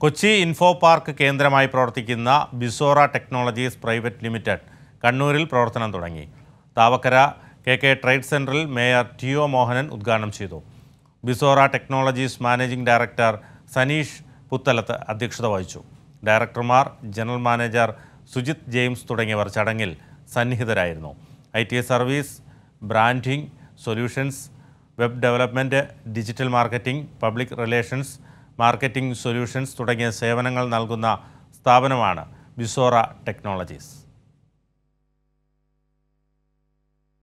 Kochi info park കേന്ദ്രമായി പ്രവർത്തിക്കുന്ന ബിസോറ technologies private limited കണ്ണൂരിൽ പ്രവർത്തനം തുടങ്ങി താവക്കര കെ കെ ട്രേഡ് സെൻറ്ററിൽ മേയർ ടി ഒ മോഹനൻ ഉദ്ഘാടനം ചെയ്തു Bizora technologies managing director Saneesh Puthalath അധ്യക്ഷത വഹിച്ചു ഡയറക്ടർമാർ ജനറൽ മാനേജർ സുജിത് ജെയിംസ് തുടങ്ങിയവർ ചടങ്ങിൽ സന്നിഹിതരായിരുന്നു I T service branding solutions web development digital marketing public relations marketing solutions തുടങ്ങിയ സേവനങ്ങൾ നൽകുന്ന സ്ഥാപനമാണ് ബിസോറ ടെക്നോളജീസ്